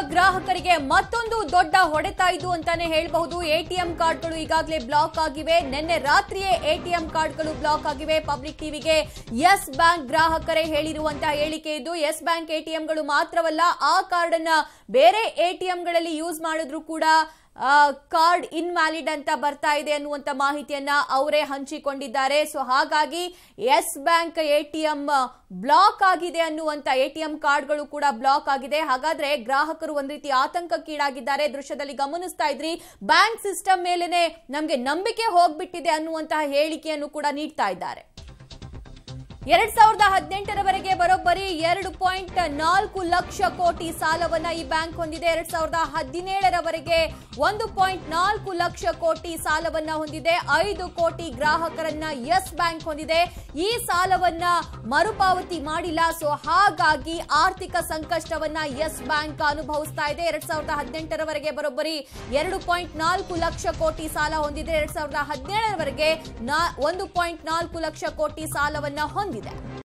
ಗ್ರಾಹಕರಿಗೆ ಮತ್ತೊಂದು ದೊಡ್ಡ ಹೊಡೆತ ಇದು ಅಂತಾನೆ ಹೇಳಬಹುದು ಎಟಿಎಂ ಕಾರ್ಡ್ಗಳು ಈಗಾಗಲೇ ಬ್ಲಾಕ್ ಆಗಿವೆ ನಿನ್ನೆ ರಾತ್ರಿಯೇ ಎಟಿಎಂ ಕಾರ್ಡ್ಗಳು ಬ್ಲಾಕ್ ಆಗಿವೆ ಪಬ್ಲಿಕ್ ಟಿವಿಗೆ ಎಸ್ ಬ್ಯಾಂಕ್ ಗ್ರಾಹಕರೇ ಹೇಳಿರುವಂತಹ ಹೇಳಿಕೆ ಇದು ಎಸ್ ಬ್ಯಾಂಕ್ ಎಟಿಎಂಗಳು ಮಾತ್ರವಲ್ಲ ಆ ಕಾರ್ಡ್ ಅನ್ನ ಬೇರೆ ಎಟಿಎಂಗಳಲ್ಲಿ ಯೂಸ್ ಮಾಡಿದ್ರು ಕೂಡ ಕಾರ್ಡ್ ಇನ್ವ್ಯಾಲಿಡ್ ಅಂತ ಬರ್ತಾ ಇದೆ ಅನ್ನುವಂತ ಮಾಹಿತಿಯನ್ನ ಅವರೇ ಹಂಚಿಕೊಂಡಿದ್ದಾರೆ ಸೊ ಹಾಗಾಗಿ ಎಸ್ ಬ್ಯಾಂಕ್ ಎಟಿಎಂ ಬ್ಲಾಕ್ ಆಗಿದೆ ಅನ್ನುವಂತ ಎಟಿಎಂ ಕಾರ್ಡ್ಗಳು ಕೂಡ ಬ್ಲಾಕ್ ಆಗಿದೆ ಹಾಗಾದ್ರೆ ಗ್ರಾಹಕರು ಒಂದ್ ರೀತಿ ಆತಂಕಕ್ಕೀಡಾಗಿದ್ದಾರೆ ದೃಶ್ಯದಲ್ಲಿ ಗಮನಿಸ್ತಾ ಇದ್ರಿ ಬ್ಯಾಂಕ್ ಸಿಸ್ಟಮ್ ಮೇಲೆನೆ ನಮ್ಗೆ ನಂಬಿಕೆ ಹೋಗ್ಬಿಟ್ಟಿದೆ ಅನ್ನುವಂತಹ ಹೇಳಿಕೆಯನ್ನು ಕೂಡ ನೀಡ್ತಾ ಇದ್ದಾರೆ ಎರಡ್ ಸಾವಿರದ ಹದಿನೆಂಟರವರೆಗೆ ಬರೋಬ್ಬರಿ ಎರಡು ಪಾಯಿಂಟ್ ನಾಲ್ಕು ಲಕ್ಷ ಕೋಟಿ ಸಾಲವನ್ನ ಈ ಬ್ಯಾಂಕ್ ಹೊಂದಿದೆ ಎರಡ್ ಸಾವಿರದ ಹದಿನೇಳರವರೆಗೆ ಒಂದು ಪಾಯಿಂಟ್ ನಾಲ್ಕು ಲಕ್ಷ ಕೋಟಿ ಸಾಲವನ್ನ ಹೊಂದಿದೆ ಐದು ಕೋಟಿ ಗ್ರಾಹಕರನ್ನ ಯೆಸ್ ಬ್ಯಾಂಕ್ ಹೊಂದಿದೆ ಈ ಸಾಲವನ್ನ ಮರುಪಾವತಿ ಮಾಡಿಲ್ಲ ಸೊ ಹಾಗಾಗಿ ಆರ್ಥಿಕ ಸಂಕಷ್ಟವನ್ನ ಯೆಸ್ ಬ್ಯಾಂಕ್ ಅನುಭವಿಸ್ತಾ ಇದೆ ಎರಡ್ ಸಾವಿರದ ಹದಿನೆಂಟರವರೆಗೆ ಬರೋಬ್ಬರಿ ಎರಡು ಪಾಯಿಂಟ್ ನಾಲ್ಕು ಲಕ್ಷ ಕೋಟಿ ಸಾಲ ಹೊಂದಿದೆ ಎರಡ್ ಸಾವಿರದ ಹದಿನೇಳರವರೆಗೆ ಒಂದು ಪಾಯಿಂಟ್ ನಾಲ್ಕು ಲಕ್ಷ ಕೋಟಿ ಸಾಲವನ್ನ ಹೊಂದಿದೆ